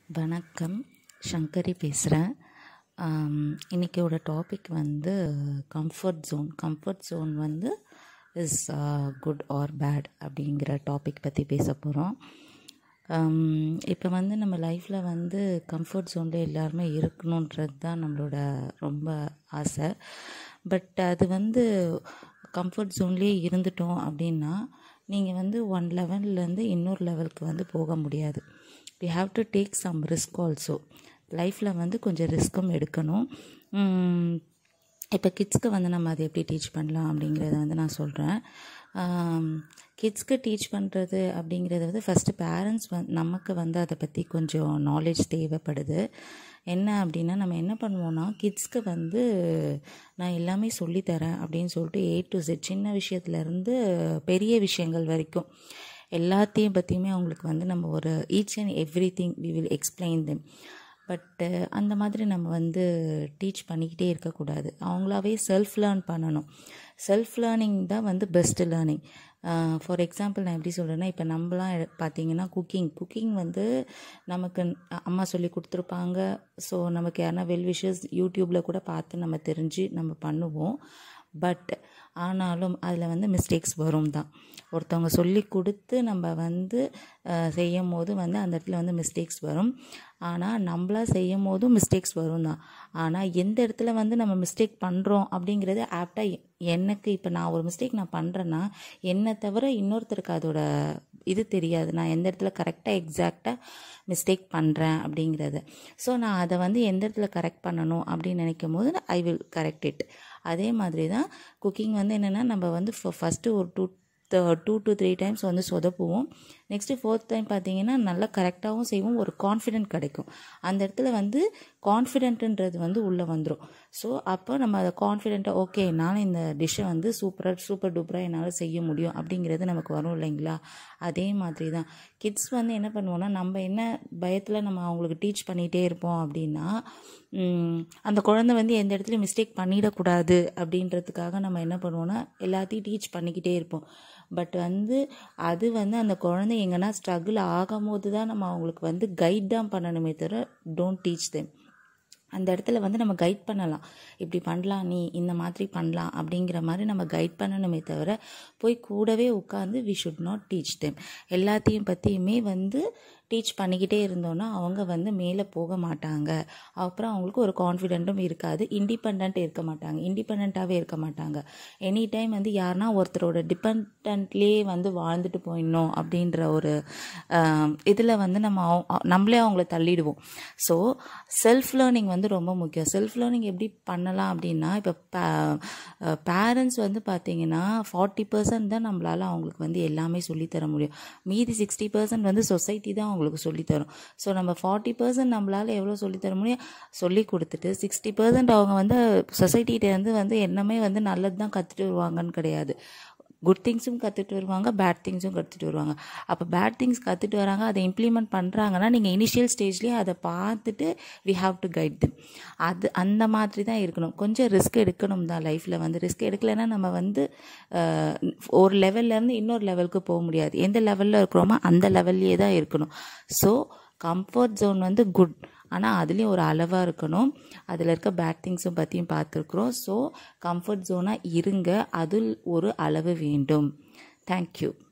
வணக்கம் சங்கரி பேசுகிறேன் இன்றைக்கியோட டாபிக் வந்து கம்ஃபர்ட் ஜோன் கம்ஃபர்ட் ஜோன் வந்து இஸ் குட் ஆர் பேட் அப்படிங்கிற டாபிக் பற்றி பேச போகிறோம் இப்போ வந்து நம்ம லைஃப்பில் வந்து கம்ஃபர்ட் ஜோனில் எல்லாருமே இருக்கணுன்றது தான் நம்மளோட ரொம்ப ஆசை பட் அது வந்து கம்ஃபர்ட் ஜோன்லேயே இருந்துட்டோம் அப்படின்னா நீங்கள் வந்து ஒன் லெவல்லேருந்து இன்னொரு லெவலுக்கு வந்து போக முடியாது we have to take some risk also லைஃப்பில் வந்து கொஞ்சம் ரிஸ்க்கும் எடுக்கணும் இப்போ கிட்ஸ்க்கு வந்து நம்ம அதை எப்படி டீச் பண்ணலாம் அப்படிங்கிறத வந்து நான் சொல்கிறேன் கிட்ஸ்க்கு டீச் பண்ணுறது அப்படிங்கிறது வந்து ஃபஸ்ட்டு பேரண்ட்ஸ் வந் நமக்கு வந்து அதை பற்றி கொஞ்சம் நாலேஜ் தேவைப்படுது என்ன அப்படின்னா நம்ம என்ன பண்ணுவோன்னா கிட்ஸ்க்கு வந்து நான் எல்லாமே சொல்லித்தரேன் அப்படின்னு சொல்லிட்டு ஏ டு செட் சின்ன விஷயத்துலேருந்து பெரிய விஷயங்கள் வரைக்கும் எல்லாத்தையும் பற்றியுமே அவங்களுக்கு வந்து நம்ம ஒரு each and every thing we will explain them but அந்த மாதிரி நம்ம வந்து டீச் பண்ணிக்கிட்டே இருக்கக்கூடாது அவங்களாவே செல்ஃப் லேர்ன் பண்ணணும் செல்ஃப் லேர்னிங் தான் வந்து பெஸ்ட்டு லேர்னிங் ஃபார் எக்ஸாம்பிள் நான் எப்படி சொல்கிறேன்னா இப்போ நம்மலாம் பார்த்தீங்கன்னா குக்கிங் குக்கிங் வந்து நமக்கு அம்மா சொல்லி கொடுத்துருப்பாங்க ஸோ நமக்கு யாருனா வெல் விஷஸ் யூடியூப்பில் கூட பார்த்து நம்ம தெரிஞ்சு நம்ம பண்ணுவோம் பட் ஆனாலும் அதில் வந்து மிஸ்டேக்ஸ் வரும் தான் ஒருத்தவங்க சொல்லி கொடுத்து நம்ம வந்து செய்யும் போது வந்து அந்த இடத்துல வந்து மிஸ்டேக்ஸ் வரும் ஆனால் நம்மளா செய்யும் போதும் மிஸ்டேக்ஸ் வரும் தான் ஆனால் எந்த இடத்துல வந்து நம்ம மிஸ்டேக் பண்ணுறோம் அப்படிங்கிறது ஆப்டாக எனக்கு இப்போ நான் ஒரு மிஸ்டேக் நான் பண்ணுறேன்னா என்னை தவிர இன்னொருத்தருக்கு அதோட இது தெரியாது நான் எந்த இடத்துல கரெக்டாக எக்ஸாக்டாக மிஸ்டேக் பண்ணுறேன் அப்படிங்கிறது ஸோ நான் அதை வந்து எந்த இடத்துல கரெக்ட் பண்ணணும் அப்படின்னு நினைக்கும் போது ஐ வில் கரெக்ட் இட் அதே மாதிரி தான் குக்கிங் வந்து என்னென்னா நம்ம வந்து ஃபஸ்ட்டு ஒரு two two to three times வந்து சொதப்புவோம் நெக்ஸ்ட்டு ஃபோர்த் டைம் பார்த்தீங்கன்னா நல்லா கரெக்டாகவும் செய்வோம் ஒரு கான்ஃபிடென்ட் கிடைக்கும் அந்த இடத்துல வந்து கான்ஃபிடென்ட்டுன்றது வந்து உள்ளே வந்துடும் ஸோ அப்போ நம்ம அதை கான்ஃபிடென்ட்டாக ஓகே என்னால் இந்த டிஷ்ஷை வந்து சூப்பராக சூப்பர் டூப்பராக என்னால் செய்ய முடியும் அப்படிங்கிறது நமக்கு வரும் இல்லைங்களா அதே மாதிரி தான் கிட்ஸ் வந்து என்ன பண்ணுவோன்னா நம்ம என்ன பயத்தில் நம்ம அவங்களுக்கு டீச் பண்ணிகிட்டே இருப்போம் அப்படின்னா அந்த குழந்தை வந்து எந்த இடத்துலையும் மிஸ்டேக் பண்ணிடக்கூடாது அப்படின்றதுக்காக நம்ம என்ன பண்ணுவோன்னா எல்லாத்தையும் டீச் பண்ணிக்கிட்டே இருப்போம் பட் வந்து அது வந்து அந்த குழந்தை எங்கன்னா ஸ்ட்ரகிள் ஆகும் போது தான் நம்ம அவங்களுக்கு வந்து கைட் தான் பண்ணணுமே தவிர டோன்ட் டீச் தெம் அந்த இடத்துல வந்து நம்ம கைட் பண்ணலாம் இப்படி பண்ணலாம் நீ இந்த மாதிரி பண்ணலாம் அப்படிங்கிற மாதிரி நம்ம கைட் பண்ணணுமே தவிர போய் கூடவே உட்காந்து we should not teach them எல்லாத்தையும் பற்றியுமே வந்து டீச் பண்ணிக்கிட்டே இருந்தோன்னா அவங்க வந்து மேலே போக மாட்டாங்க அப்புறம் அவங்களுக்கு ஒரு கான்ஃபிடென்ட்டும் இருக்காது இண்டிபெண்ட் இருக்க மாட்டாங்க இண்டிபெண்ட்டாகவே இருக்க மாட்டாங்க எனி டைம் வந்து யாருனா ஒருத்தரோட டிபெண்ட்லேயே வந்து வாழ்ந்துட்டு போயிடணும் அப்படின்ற ஒரு இதில் வந்து நம்ம நம்மளே அவங்கள தள்ளிடுவோம் ஸோ செல்ஃப் லேர்னிங் வந்து ரொம்ப முக்கியம் செல்ஃப் லேர்னிங் எப்படி பண்ணலாம் அப்படின்னா இப்போ பேரண்ட்ஸ் வந்து பார்த்தீங்கன்னா ஃபார்ட்டி பர்சன்ட் தான் நம்மளால் அவங்களுக்கு வந்து எல்லாமே சொல்லித்தர முடியும் மீதி சிக்ஸ்டி பர்சன்ட் வந்து சொசைட்டி தான் அவங்களுக்கு சொல்லித்தரும் ஸோ நம்ம ஃபார்ட்டி பர்சன்ட் நம்மளால் எவ்வளோ சொல்லித்தர முடியும் சொல்லி கொடுத்துட்டு சிக்ஸ்டி பர்சன்ட் அவங்க வந்து சொசைட்டிகிட்டேருந்து வந்து என்னமே வந்து நல்லது தான் கற்றுட்டு வருவாங்கன்னு கிடையாது குட் திங்ஸும் கற்றுட்டு வருவாங்க பேட் திங்ஸும் கற்றுட்டு வருவாங்க அப்போ பேட் திங்ஸ் கற்றுட்டு வராங்க அதை இம்ப்ளிமெண்ட் பண்ணுறாங்கன்னா நீங்கள் இனிஷியல் ஸ்டேஜ்லேயே அதை பார்த்துட்டு we have to guide them அது அந்த மாதிரி தான் இருக்கணும் கொஞ்சம் ரிஸ்க் எடுக்கணும் தான் லைஃப்பில் வந்து ரிஸ்க் எடுக்கலைன்னா நம்ம வந்து ஒரு லெவல்லேருந்து இன்னொரு லெவலுக்கு போக முடியாது எந்த லெவலில் இருக்கிறோமோ அந்த லெவல்லையே தான் இருக்கணும் ஸோ கம்ஃபர்ட் ஜோன் வந்து குட் ஆனால் அதுலேயும் ஒரு அளவாக இருக்கணும் அதில் இருக்க பேட் திங்ஸும் பற்றியும் பார்த்துருக்குறோம் ஸோ கம்ஃபர்ட் ஜோனாக இருங்க அதில் ஒரு அளவு வேண்டும் தேங்க்யூ